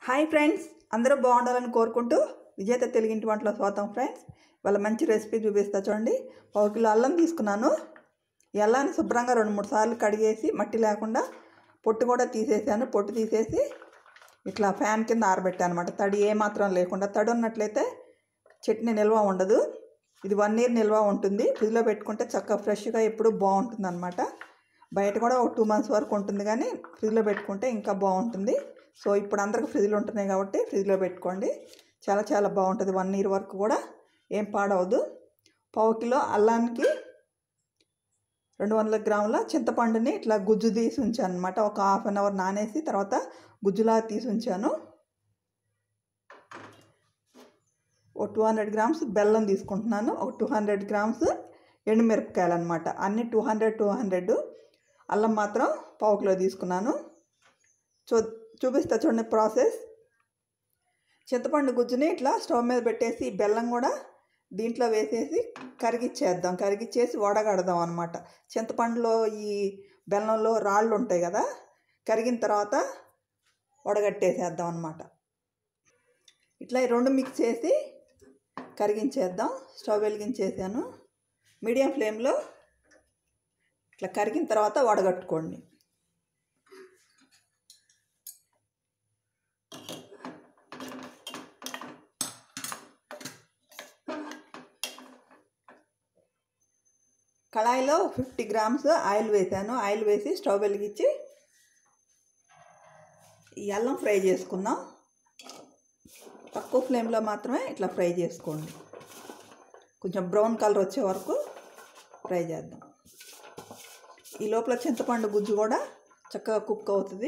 hi friends అందరూ బాగుండాలని కోరుకుంటూ విజేత తెలుగింటి వంటలో స్వాగతం ఫ్రెండ్స్ వాళ్ళ మంచి రెసిపీ చూపిస్తా చూడండి ఒక కిలో అల్లం తీసుకున్నాను ఈ అల్లాన్ని శుభ్రంగా రెండు మూడు సార్లు కడిగేసి మట్టి లేకుండా పొట్టు కూడా తీసేసాను పొట్టు తీసేసి ఇట్లా ఫ్యాన్ కింద ఆరబెట్టాను అనమాట తడి ఏ మాత్రం లేకుండా తడి ఉన్నట్లయితే చట్నీ నిల్వ ఉండదు ఇది వన్ ఇయర్ నిల్వ ఉంటుంది ఫ్రిడ్జ్లో పెట్టుకుంటే చక్కగా ఫ్రెష్గా ఎప్పుడు బాగుంటుంది అనమాట బయట కూడా ఒక టూ మంత్స్ వరకు ఉంటుంది కానీ ఫ్రిడ్జ్లో పెట్టుకుంటే ఇంకా బాగుంటుంది సో ఇప్పుడు అందరికి ఫ్రిడ్జ్లో ఉంటున్నాయి కాబట్టి ఫ్రిడ్జ్లో పెట్టుకోండి చాలా చాలా బాగుంటుంది వన్ ఇయర్ వరకు కూడా ఏం పాడవద్దు పావు కిలో అల్లానికి రెండు వందల గ్రాముల చింతపండుని ఇట్లా గుజ్జు తీసి ఉంచాను అనమాట ఒక హాఫ్ అన్ అవర్ నానేసి తర్వాత గుజ్జులా తీసి ఉంచాను ఒక టూ హండ్రెడ్ గ్రామ్స్ బెల్లం తీసుకుంటున్నాను ఒక టూ హండ్రెడ్ గ్రామ్స్ ఎండుమిరపకాయలు అనమాట అన్ని టూ హండ్రెడ్ టూ హండ్రెడ్ అల్లం మాత్రం పావు కిలో తీసుకున్నాను చూ చూపిస్తా చూడండి ప్రాసెస్ చింతపండు గుజ్జుని ఇట్లా స్టవ్ మీద పెట్టేసి బెల్లం కూడా దీంట్లో వేసేసి కరిగిచ్చేద్దాం కరిగిచ్చేసి వడగడదాం అనమాట చింతపండులో ఈ బెల్లంలో రాళ్ళు ఉంటాయి కదా కరిగిన తర్వాత వడగట్టేసేద్దాం అనమాట ఇట్లా ఈ రెండు మిక్స్ చేసి కరిగించేద్దాం స్టవ్ వెలిగించేసాను మీడియం ఫ్లేమ్లో ఇట్లా కరిగిన తర్వాత వడగట్టుకోండి కళాయిలో ఫిఫ్టీ గ్రామ్స్ ఆయిల్ వేసాను ఆయిల్ వేసి స్టవ్ వెలిగించి ఈ అల్లం ఫ్రై చేసుకుందాం తక్కువ ఫ్లేమ్లో మాత్రమే ఇట్లా ఫ్రై చేసుకోండి కొంచెం బ్రౌన్ కలర్ వచ్చే వరకు ఫ్రై చేద్దాం ఈ లోపల చింతపండు గుజ్జు కూడా చక్కగా కుక్ అవుతుంది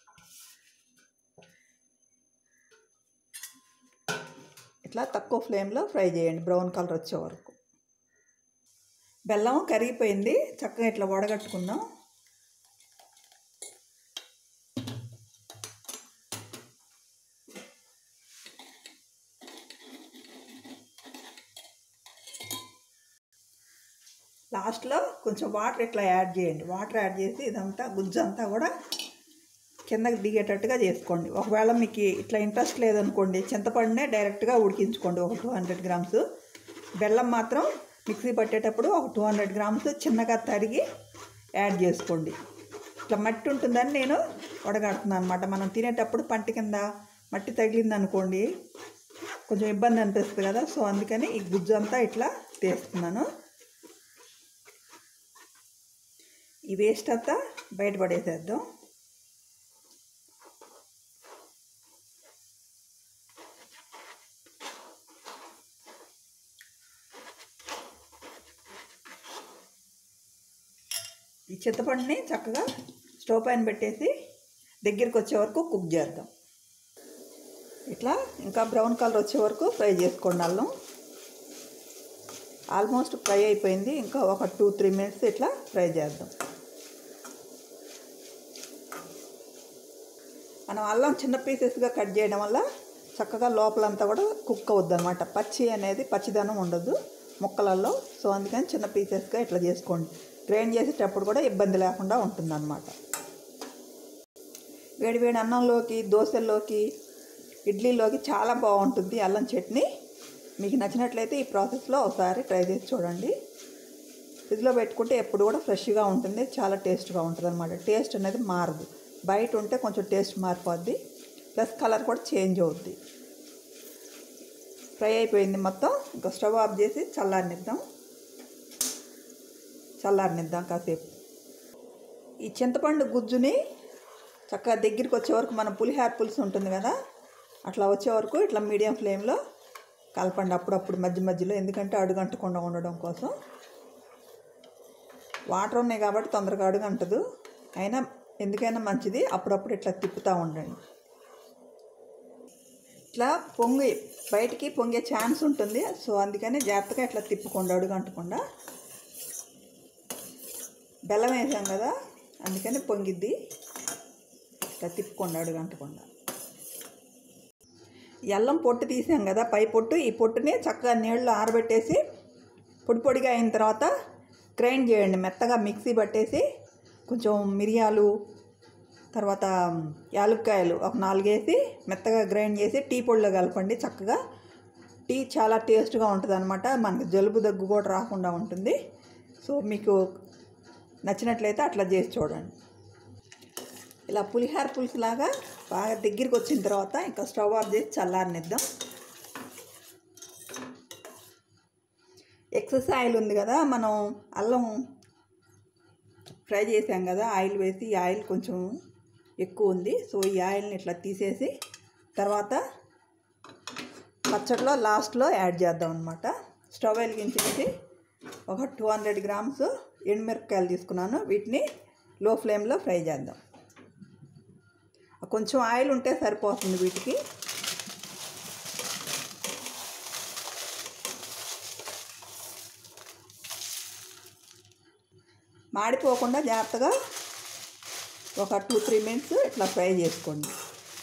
ఇట్లా తక్కువ ఫ్లేమ్లో ఫ్రై చేయండి బ్రౌన్ కలర్ వచ్చే వరకు బెల్లం కరిగిపోయింది చక్కగా ఇట్లా వడగట్టుకుందాం లాస్ట్లో కొంచెం వాటర్ ఇట్లా యాడ్ చేయండి వాటర్ యాడ్ చేసి ఇదంతా గుజ్జు అంతా కూడా కిందకి దిగేటట్టుగా చేసుకోండి ఒకవేళ మీకు ఇట్లా ఇంట్రెస్ట్ లేదనుకోండి చింతపండునే డైరెక్ట్గా ఉడికించుకోండి ఒక టూ హండ్రెడ్ గ్రామ్స్ బెల్లం మాత్రం మిక్సీ పట్టేటప్పుడు ఒక టూ హండ్రెడ్ గ్రామ్స్ చిన్నగా తరిగి యాడ్ చేసుకోండి ఇట్లా మట్టి ఉంటుందని నేను వడగడుతున్నాను అనమాట మనం తినేటప్పుడు పంట కింద మట్టి తగిలింది అనుకోండి కొంచెం ఇబ్బంది అనిపిస్తుంది కదా సో అందుకని ఈ గుజ్జు అంతా ఇట్లా తీస్తున్నాను ఈ వేస్ట్ అంతా బయటపడేసేద్దాం ఈ చింతపండుని చక్కగా స్టవ్ పైన పెట్టేసి దగ్గరికి వచ్చే వరకు కుక్ చేద్దాం ఇట్లా ఇంకా బ్రౌన్ కలర్ వచ్చే వరకు ఫ్రై చేసుకోండి అల్లం ఆల్మోస్ట్ ఫ్రై అయిపోయింది ఇంకా ఒక టూ త్రీ మినిట్స్ ఇట్లా ఫ్రై చేద్దాం మనం అల్లం చిన్న పీసెస్గా కట్ చేయడం వల్ల చక్కగా లోపలంతా కూడా కుక్ అవుద్ది అనమాట పచ్చి అనేది పచ్చిదనం ఉండదు ముక్కలలో సో అందుకని చిన్న పీసెస్గా ఇట్లా చేసుకోండి గ్రైండ్ చేసేటప్పుడు కూడా ఇబ్బంది లేకుండా ఉంటుందన్నమాట వేడి వేడి అన్నంలోకి దోశల్లోకి ఇడ్లీలోకి చాలా బాగుంటుంది అల్లం చట్నీ మీకు నచ్చినట్లయితే ఈ ప్రాసెస్లో ఒకసారి ట్రై చేసి చూడండి ఫ్రిడ్జ్లో పెట్టుకుంటే ఎప్పుడు కూడా ఫ్రెష్గా ఉంటుంది చాలా టేస్ట్గా ఉంటుంది అనమాట టేస్ట్ అనేది మారదు బయట ఉంటే కొంచెం టేస్ట్ మారిపోద్ది ప్లస్ కలర్ కూడా చేంజ్ అవుద్ది ఫ్రై అయిపోయింది మొత్తం ఇంకా స్టవ్ ఆఫ్ చేసి చల్లారనిద్దాం చల్లారనిద్దాం కాసేపు ఈ చింతపండు గుజ్జుని చక్కగా దగ్గరికి వచ్చే వరకు మన పులిహార పులుసు ఉంటుంది కదా అట్లా వచ్చే వరకు ఇట్లా మీడియం ఫ్లేమ్లో కలపండి అప్పుడప్పుడు మధ్య మధ్యలో ఎందుకంటే అడుగంటకుండా ఉండడం కోసం వాటర్ ఉన్నాయి కాబట్టి తొందరగా అడుగంటదు అయినా ఎందుకైనా మంచిది అప్పుడప్పుడు ఇట్లా తిప్పుతూ ఉండండి ఇట్లా పొంగి బయటికి పొంగే ఛాన్స్ ఉంటుంది సో అందుకని జాగ్రత్తగా ఇట్లా తిప్పుకోండి అడుగంటకుండా బెల్లం వేసాం కదా అందుకని పొంగిద్ది ఇట్లా తిప్పుకోండి అడుగంటకుండా అల్లం పొట్టు తీసాం కదా పై పొట్టు ఈ పొట్టుని చక్కగా నీళ్ళు ఆరబెట్టేసి పొడి పొడిగా అయిన తర్వాత గ్రైండ్ చేయండి మెత్తగా మిక్సీ పట్టేసి కొంచెం మిరియాలు తర్వాత యాలక్కాయలు ఒక నాలుగేసి మెత్తగా గ్రైండ్ చేసి టీ పొడిలో కలపండి చక్కగా టీ చాలా టేస్ట్గా ఉంటుంది అనమాట మనకి జలుబు దగ్గు కూడా రాకుండా ఉంటుంది సో మీకు నచ్చినట్లయితే అట్లా చేసి చూడండి ఇలా పులిహార పులుసులాగా బాగా దగ్గరికి వచ్చిన తర్వాత ఇంకా స్టవ్ ఆఫ్ చేసి చల్లారనిద్దాం ఎక్సెస్ ఆయిల్ ఉంది కదా మనం అల్లం ఫ్రై చేసాం కదా ఆయిల్ వేసి ఈ ఆయిల్ కొంచెం ఎక్కువ ఉంది సో ఈ ఆయిల్ని ఇట్లా తీసేసి తర్వాత పచ్చడిలో లాస్ట్లో యాడ్ చేద్దాం అనమాట స్టవ్ వెలిగించేసి ఒక టూ హండ్రెడ్ గ్రామ్స్ ఎండుమిరపకాయలు తీసుకున్నాను వీటిని లో ఫ్లేమ్లో ఫ్రై చేద్దాం కొంచెం ఆయిల్ ఉంటే సరిపోతుంది వీటికి మాడిపోకుండా జాగ్రత్తగా ఒక టూ త్రీ మినిట్స్ ఇట్లా ఫ్రై చేసుకోండి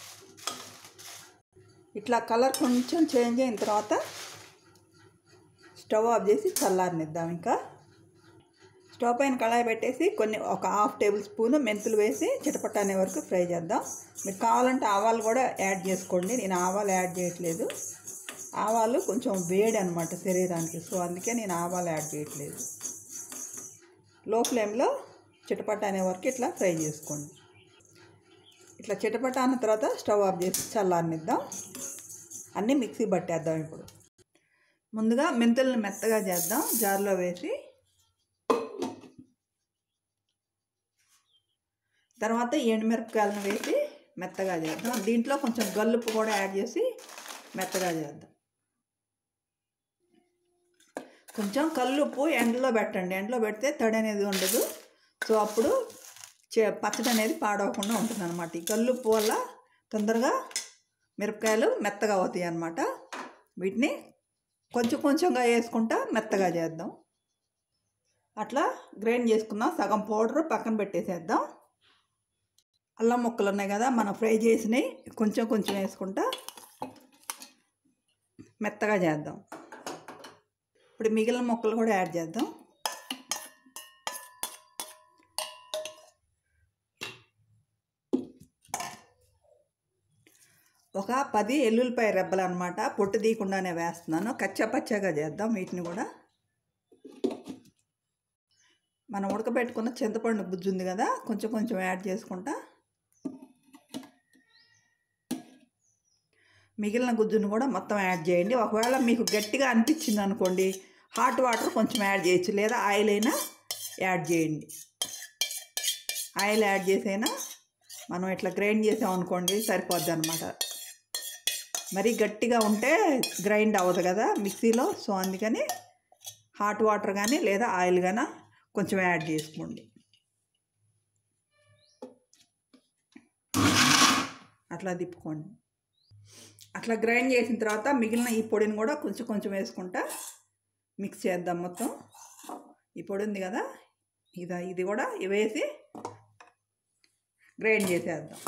ఇట్లా కలర్ కొంచెం చేంజ్ అయిన తర్వాత స్టవ్ ఆఫ్ చేసి చల్లారనిద్దాం ఇంకా స్టవ్ పైన కళాయి పెట్టేసి కొన్ని ఒక హాఫ్ టేబుల్ స్పూన్ మెంతులు వేసి చిటపట అనే వరకు ఫ్రై చేద్దాం మీకు కావాలంటే ఆవాలు కూడా యాడ్ చేసుకోండి నేను ఆవాలు యాడ్ చేయట్లేదు ఆవాలు కొంచెం వేడి అనమాట శరీరానికి సో అందుకే నేను ఆవాలు యాడ్ చేయట్లేదు లో ఫ్లేమ్లో చిటపట అనే వరకు ఇట్లా ఫ్రై చేసుకోండి ఇట్లా చిటపట అన్న తర్వాత స్టవ్ ఆఫ్ చేసి చల్లారనిద్దాం అన్నీ మిక్సీ పట్టేద్దాం ఇప్పుడు ముందుగా మెంతులను మెత్తగా చేద్దాం జార్లో వేసి తర్వాత ఎండుమిరపకాయలను వేసి మెత్తగా చేద్దాం దీంట్లో కొంచెం గల్లుపు కూడా యాడ్ చేసి మెత్తగా చేద్దాం కొంచెం కల్లుప్పు ఎండలో పెట్టండి ఎండలో పెడితే తడి అనేది ఉండదు సో అప్పుడు చే పచ్చడి అనేది పాడవకుండా ఉంటుంది అనమాట ఈ కల్లుప్పు వల్ల తొందరగా మిరపకాయలు మెత్తగా అవుతాయి అన్నమాట వీటిని కొంచెం కొంచెంగా వేసుకుంటా మెత్తగా చేద్దాం అట్లా గ్రైండ్ చేసుకుందాం సగం పౌడర్ పక్కన పెట్టేసేద్దాం అల్లం ముక్కలు ఉన్నాయి కదా మనం ఫ్రై చేసినవి కొంచెం కొంచెం వేసుకుంటా మెత్తగా చేద్దాం ఇప్పుడు మిగిలిన ముక్కలు కూడా యాడ్ చేద్దాం ఒక పది ఎల్లుల్లిపాయ రెబ్బలు అనమాట పొట్టు తీయకుండానే వేస్తున్నాను కచ్చపచ్చగా చేద్దాం వీటిని కూడా మనం ఉడకబెట్టుకున్న చింతపండు గుజ్జు ఉంది కదా కొంచెం కొంచెం యాడ్ చేసుకుంటా మిగిలిన గుజ్జును కూడా మొత్తం యాడ్ చేయండి ఒకవేళ మీకు గట్టిగా అనిపించింది అనుకోండి హాట్ వాటర్ కొంచెం యాడ్ చేయొచ్చు లేదా ఆయిల్ అయినా యాడ్ చేయండి ఆయిల్ యాడ్ చేసైనా మనం ఇట్లా గ్రైండ్ చేసాం అనుకోండి సరిపోద్ది అనమాట మరీ గట్టిగా ఉంటే గ్రైండ్ అవ్వదు కదా మిక్సీలో సో అందుకని హాట్ వాటర్ కానీ లేదా ఆయిల్ కానీ కొంచెం యాడ్ చేసుకోండి అట్లా తిప్పుకోండి అట్లా గ్రైండ్ చేసిన తర్వాత మిగిలిన ఈ పొడిని కూడా కొంచెం కొంచెం వేసుకుంటా మిక్స్ చేద్దాం మొత్తం ఈ పొడి ఉంది కదా ఇది ఇది కూడా వేసి గ్రైండ్ చేసేద్దాం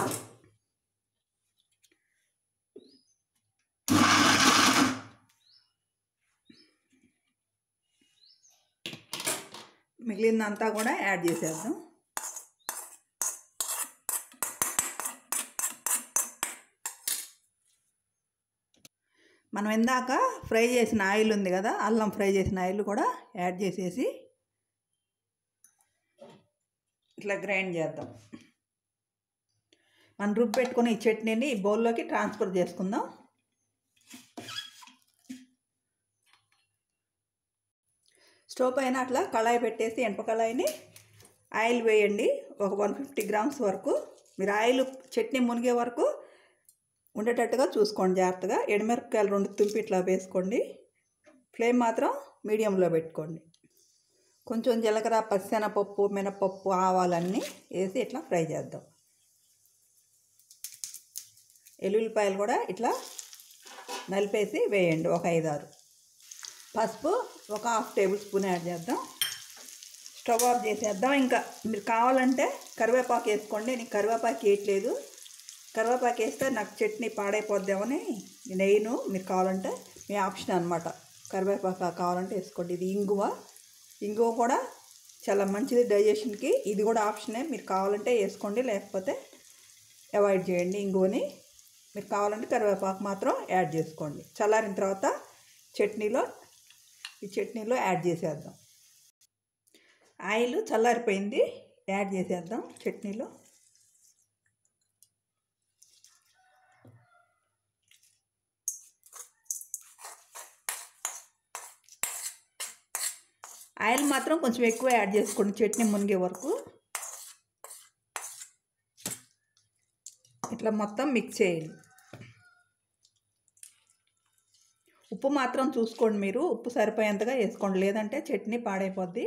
మిగిలినంతా కూడా యాడ్ చేసేద్దాం మనం ఇందాక ఫ్రై చేసిన ఆయిల్ ఉంది కదా అల్లం ఫ్రై చేసిన ఆయిల్ కూడా యాడ్ చేసేసి ఇట్లా గ్రైండ్ చేద్దాం మనం రుబ్బు పెట్టుకుని ఈ చట్నీని ఈ బౌల్లోకి ట్రాన్స్ఫర్ చేసుకుందాం స్టవ్ పైన అట్లా కళాయి పెట్టేసి ఎనప కళాయిని ఆయిల్ వేయండి ఒక వన్ ఫిఫ్టీ గ్రామ్స్ వరకు మీరు ఆయిల్ చట్నీ మునిగే వరకు ఉండేటట్టుగా చూసుకోండి జాగ్రత్తగా ఎండుమిరపకాయలు రెండు తుంపి ఇట్లా వేసుకోండి ఫ్లేమ్ మాత్రం మీడియంలో పెట్టుకోండి కొంచెం జీలకర్ర పచ్చెనపప్పు మినపప్పు ఆవాలన్నీ వేసి ఇట్లా ఫ్రై చేద్దాం ఎల్లుల్లిపాయలు కూడా ఇట్లా నలిపేసి వేయండి ఒక ఐదారు పసుపు ఒక హాఫ్ టేబుల్ స్పూన్ యాడ్ చేద్దాం స్టవ్ ఆఫ్ చేసేద్దాం ఇంకా మీరు కావాలంటే కరివేపాకు వేసుకోండి నేను కరివేపాకు వేయట్లేదు కరివేపాకు వేస్తే నాకు చట్నీ పాడైపోద్దామని నెయ్యిను మీరు కావాలంటే మీ ఆప్షన్ అనమాట కరివేపాకు కావాలంటే వేసుకోండి ఇది ఇంగువ ఇంగువ కూడా చాలా మంచిది డైజెషన్కి ఇది కూడా ఆప్షనే మీరు కావాలంటే వేసుకోండి లేకపోతే అవాయిడ్ చేయండి ఇంగువని మీరు కావాలంటే కరివేపాకు మాత్రం యాడ్ చేసుకోండి చల్లారిన తర్వాత చట్నీలో ఈ చట్నీలో యాడ్ చేసేద్దాం ఆయిల్ చల్లారిపోయింది యాడ్ చేసేద్దాం చట్నీలో ఆయిల్ మాత్రం కొంచెం ఎక్కువ యాడ్ చేసుకోండి చట్నీ మునిగే వరకు ఇట్లా మొత్తం మిక్స్ చేయండి ఉప్పు మాత్రం చూసుకోండి మీరు ఉప్పు సరిపోయేంతగా వేసుకోండి లేదంటే చట్నీ పాడైపోద్ది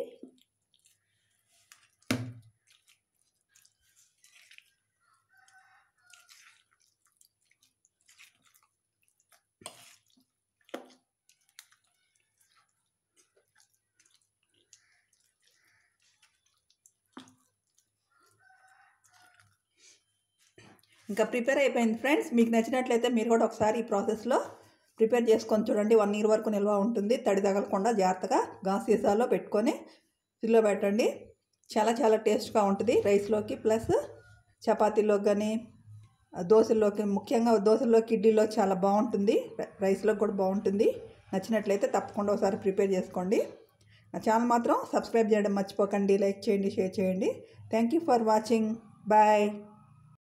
ఇంకా ప్రిపేర్ అయిపోయింది ఫ్రెండ్స్ మీకు నచ్చినట్లయితే మీరు కూడా ఒకసారి ఈ ప్రాసెస్లో ప్రిపేర్ చేసుకొని చూడండి వన్ ఇయర్ వరకు నిల్వ ఉంటుంది తడి తగలకుండా జాగ్రత్తగా గాస్ సీసాలో పెట్టుకొని ఫ్రిడ్జ్లో పెట్టండి చాలా చాలా టేస్ట్గా ఉంటుంది రైస్లోకి ప్లస్ చపాతీలోకి కానీ దోశల్లోకి ముఖ్యంగా దోశల్లోకి ఇడ్లీలో చాలా బాగుంటుంది రైస్లో కూడా బాగుంటుంది నచ్చినట్లయితే తప్పకుండా ఒకసారి ప్రిపేర్ చేసుకోండి నా ఛానల్ మాత్రం సబ్స్క్రైబ్ చేయడం మర్చిపోకండి లైక్ చేయండి షేర్ చేయండి thank you for watching bye